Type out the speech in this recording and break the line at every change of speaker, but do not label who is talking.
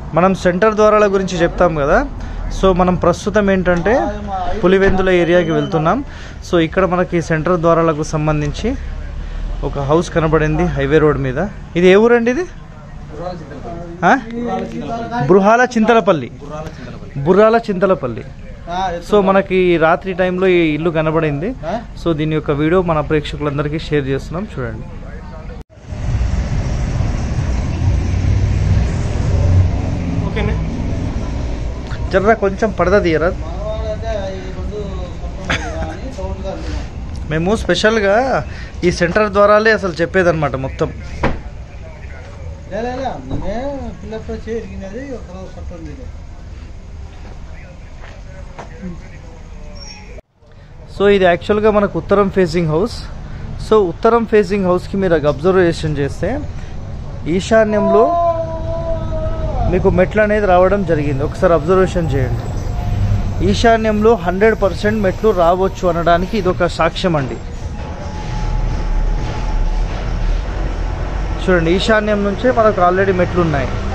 మనం సెంటర్ ద్వారాల గురించి చెప్తాం కదా సో మనం ప్రస్తుతం ఏంటంటే పులివెందుల ఏరియాకి వెళ్తున్నాం సో ఇక్కడ మనకి సెంటర్ ద్వారాలకు సంబంధించి ఒక హౌస్ కనబడింది హైవే రోడ్ మీద ఇది ఏ ఊరండి ఇది ఆ? బృహాల చింతలపల్లి బుర్రాల చింతలపల్లి సో మనకి రాత్రి టైంలో ఈ ఇల్లు కనబడింది సో దీని యొక్క వీడియో మన ప్రేక్షకులందరికీ షేర్ చేస్తున్నాం చూడండి ఓకేనే జర్రా కొంచెం పడదా తీయరా మేము స్పెషల్గా ఈ సెంటర్ ద్వారాలే అసలు చెప్పేదన్నమాట మొత్తం
పిల్లతో చేరిగినది ఒకరోజు సట్టం దిగు
సో ఇది యాక్చువల్గా మనకు ఉత్తరం ఫేసింగ్ హౌస్ సో ఉత్తరం ఫేసింగ్ హౌస్కి మీరు అబ్జర్వేషన్ చేస్తే ఈశాన్యంలో మీకు మెట్లు అనేది రావడం జరిగింది ఒకసారి అబ్జర్వేషన్ చేయండి ఈశాన్యంలో హండ్రెడ్ పర్సెంట్ మెట్లు రావచ్చు అనడానికి ఇది ఒక సాక్ష్యం అండి చూడండి ఈశాన్యం నుంచే మనకు ఆల్రెడీ మెట్లు ఉన్నాయి